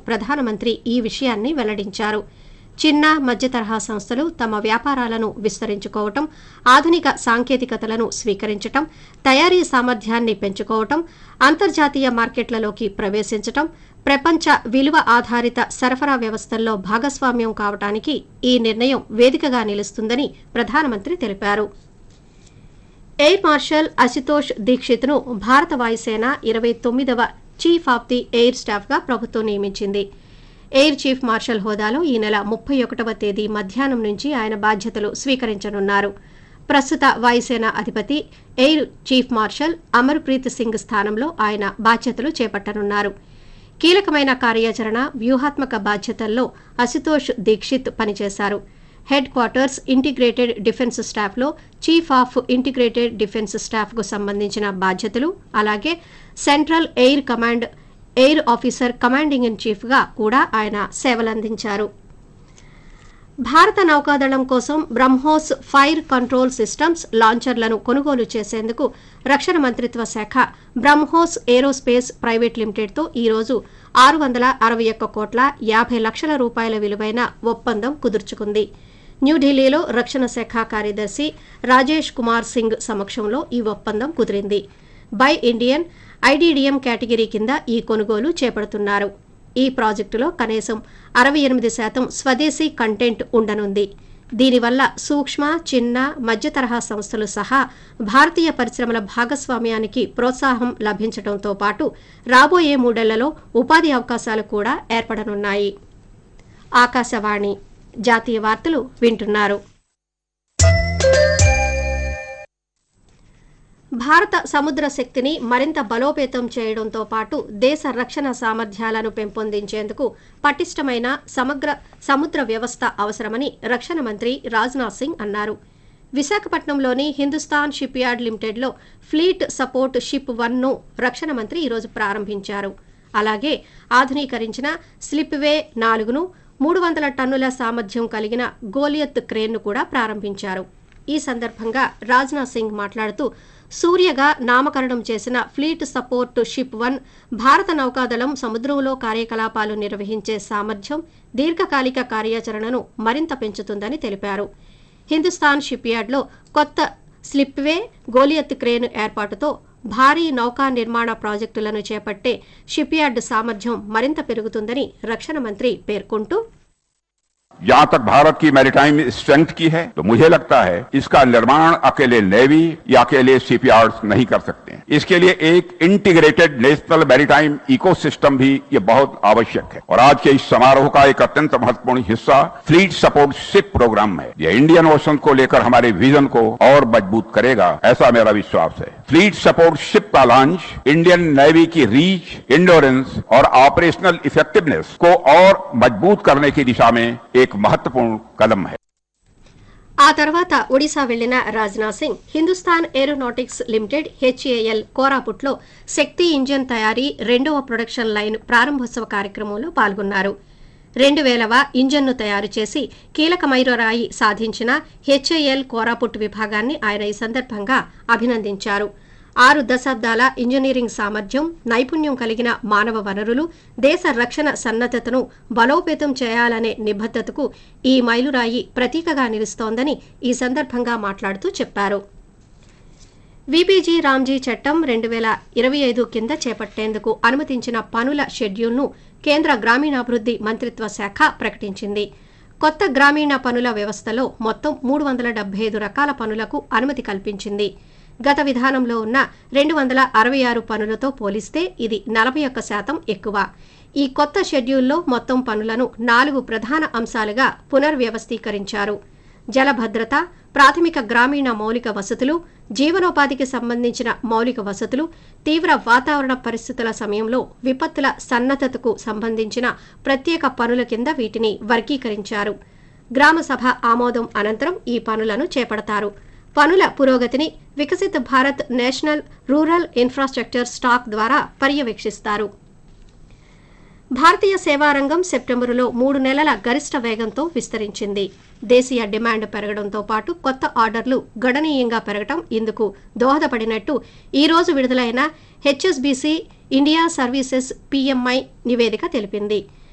ప్రధానమంత్రి ఈ విషయాన్ని వెల్లడించారు చిన్న మధ్య తరహా సంస్థలు తమ వ్యాపారాలను విస్తరించుకోవటం ఆధునిక సాంకేతికతలను స్వీకరించటం తయారీ సామర్థ్యాన్ని పెంచుకోవటం అంతర్జాతీయ మార్కెట్లలోకి ప్రవేశించటం ప్రపంచ విలువ ఆధారిత సరఫరా వ్యవస్థల్లో భాగస్వామ్యం కావటానికి ఈ నిర్ణయం వేదికగా నిలుస్తుందని ప్రధానమంత్రి తెలిపారు ఎయిర్ మార్షల్ అశుతోష్ దీక్షిత్ను భారత వాయుసేన ఇరవై తొమ్మిదవ చీఫ్ ఆఫ్ ది ఎయిర్ స్టాఫ్గా ప్రభుత్వం నియమించింది ఎయిర్ చీఫ్ మార్షల్ హోదాలో ఈ నెల ముప్పై ఒకటవ తేదీ మధ్యాహ్నం నుంచి ఆయన బాధ్యతలు స్వీకరించనున్నారు ప్రస్తుత వాయుసేన అధిపతి air chief marshal Amarpreet Singh స్థానంలో ఆయన బాధ్యతలు చేపట్టనున్నారు కీలకమైన కార్యాచరణ వ్యూహాత్మక బాధ్యతల్లో అశుతోష్ దీక్షిత్ పనిచేశారు హెడ్ క్వార్టర్స్ ఇంటిగ్రేటెడ్ డిఫెన్స్ స్టాఫ్లో చీఫ్ ఆఫ్ ఇంటిగ్రేటెడ్ డిఫెన్స్ స్టాఫ్కు సంబంధించిన బాధ్యతలు అలాగే central air command air officer commanding in చీఫ్గా కూడా ఆయన సేవలందించారు భారత నౌకాదళం కోసం బ్రహ్మోస్ ఫైర్ కంట్రోల్ సిస్టమ్స్ లాంచర్లను కొనుగోలు చేసేందుకు రక్షణ మంత్రిత్వ శాఖ బ్రహ్మోస్ ఏరోస్పేస్ ప్రైవేట్ లిమిటెడ్తో ఈ రోజు ఆరు వందల అరవై ఒక్క కోట్ల యాభై లక్షల రూపాయల విలువైన ఒప్పందం కుదుర్చుకుంది న్యూఢిల్లీలో రక్షణ శాఖ కార్యదర్శి రాజేష్ కుమార్ సింగ్ సమక్షంలో ఈ ఒప్పందం కుదిరింది బై ఇండియన్ ఐడీడీఎం కేటగిరీ కింద ఈ కొనుగోలు చేపడుతున్నారు ఈ ప్రాజెక్టులో కనీసం అరవై ఎనిమిది శాతం స్వదేశీ కంటెంట్ ఉండనుంది దీనివల్ల సూక్ష్మ చిన్న మధ్య తరహా సంస్థలు సహా భారతీయ పరిశ్రమల భాగస్వామ్యానికి ప్రోత్సాహం లభించడంతో పాటు రాబోయే మూడేళ్లలో ఉపాధి అవకాశాలు కూడా ఏర్పడనున్నాయి ఆకాశవాణి జాతీయ వార్తలు వింటున్నారు భారత సముద్ర శక్తిని మరింత బలోపేతం చేయడంతో పాటు దేశ రక్షణ సామర్థ్యాలను పెంపొందించేందుకు పటిష్టమైన సమగ్ర సముద్ర వ్యవస్థ అవసరమని రక్షణ మంత్రి రాజ్నాథ్ సింగ్ అన్నారు విశాఖపట్నంలోని హిందుస్థాన్ షిప్ యార్డ్ లిమిటెడ్లో ఫ్లీట్ సపోర్ట్ షిప్ వన్ను రక్షణ మంత్రి ఈరోజు ప్రారంభించారు అలాగే ఆధునీకరించిన స్లిప్వే నాలుగును మూడు వందల టన్నుల సామర్థ్యం కలిగిన గోలియత్ క్రేన్ను కూడా ప్రారంభించారు ఈ సందర్భంగా రాజ్నాథ్ సింగ్ మాట్లాడుతూ సూర్యగా నామకరణం చేసిన ఫ్లీట్ సపోర్ట్ షిప్ వన్ భారత నౌకాదళం సముద్రంలో కార్యకలాపాలు నిర్వహించే సామర్థ్యం దీర్ఘకాలిక కార్యాచరణను మరింత పెంచుతుందని తెలిపారు హిందుస్థాన్ షిప్ యార్డ్లో కొత్త స్లిప్వే గోలియత్ క్రేన్ ఏర్పాటుతో భారీ నౌకా నిర్మాణ ప్రాజెక్టులను చేపట్టే షిప్ యార్డ్ సామర్థ్యం మరింత పెరుగుతుందని రక్షణ మంత్రి పేర్కొంటూ जहां तक भारत की मैरिटाइम स्ट्रेंथ की है तो मुझे लगता है इसका निर्माण अकेले नेवी या अकेले शिपयार्ड्स नहीं कर सकते इसके लिए एक इंटीग्रेटेड नेशनल मैरिटाइम इकोसिस्टम भी ये बहुत आवश्यक है और आज के इस समारोह का एक अत्यंत महत्वपूर्ण हिस्सा फ्लीट सपोर्ट शिप प्रोग्राम है ये इंडियन ओशन को लेकर हमारे विजन को और मजबूत करेगा ऐसा मेरा विश्वास है फ्लीट सपोर्ट शिप का लॉन्च इंडियन नेवी की रीच इंडोरेंस और ऑपरेशनल इफेक्टिवनेस को और मजबूत करने की दिशा में एक महत्वपूर्ण कदम है ఆ తర్వాత ఒడిశా వెళ్లిన Rajnath Singh Hindustan aeronautics limited HAL కోరాపుట్లో శక్తి ఇంజన్ తయారీ రెండవ ప్రొడక్షన్ లైన్ ప్రారంభోత్సవ కార్యక్రమంలో పాల్గొన్నారు రెండు వేలవ ఇంజన్ను తయారు చేసి కీలక మైలురాయి సాధించిన హెచ్ఏఎల్ కోరాపుట్ విభాగాన్ని ఆయన ఈ సందర్భంగా అభినందించారు ఆరు దశాబ్దాల ఇంజనీరింగ్ సామర్థ్యం నైపుణ్యం కలిగిన మానవ వనరులు దేశ రక్షణ సన్నద్ధతను బలోపేతం చేయాలనే నిబద్ధతకు ఈ మైలురాయి ప్రతీకగా నిలుస్తోందని ఈ సందర్భంగా మాట్లాడుతూ చెప్పారు విబీజీ రామ్జీ చట్టం రెండు వేల ఇరవై ఐదు కింద చేపట్టేందుకు అనుమతించిన పనుల షెడ్యూల్ను కేంద్ర గ్రామీణాభివృద్ధి మంత్రిత్వ శాఖ ప్రకటించింది కొత్త గ్రామీణ పనుల వ్యవస్థలో మొత్తం మూడు వందల డెబ్బై ఐదు రకాల పనులకు అనుమతి కల్పించింది గత విధానంలో ఉన్న రెండు వందల అరవై ఆరు పనులతో పోలిస్తే ఇది నలభై ఒక్క శాతం ఎక్కువ ఈ కొత్త షెడ్యూల్లో మొత్తం పనులను నాలుగు ప్రధాన అంశాలుగా పునర్వ్యవస్థీకరించారు జలభద్రత ప్రాథమిక గ్రామీణ మౌలిక వసతులు జీవనోపాధికి సంబంధించిన మౌలిక వసతులు తీవ్ర వాతావరణ పరిస్థితుల సమయంలో విపత్తుల సన్నద్ధతకు సంబంధించిన ప్రత్యేక పనుల కింద వీటిని వర్గీకరించారు గ్రామ సభ ఆమోదం అనంతరం ఈ పనులను చేపడతారు పనుల పురోగతిని Viksit Bharat national rural infrastructure stack ద్వారా పర్యవేక్షిస్తారు భారతీయ సేవారంగం సెప్టెంబరులో మూడు నెలల గరిష్ట వేగంతో విస్తరించింది దేశీయ డిమాండ్ పెరగడంతో పాటు కొత్త ఆర్డర్లు గణనీయంగా పెరగడం ఇందుకు దోహదపడినట్టు ఈ రోజు విడుదలైన హెచ్ఎస్బీసీ ఇండియా సర్వీసెస్ పీఎంఐ నివేదిక తెలిపింది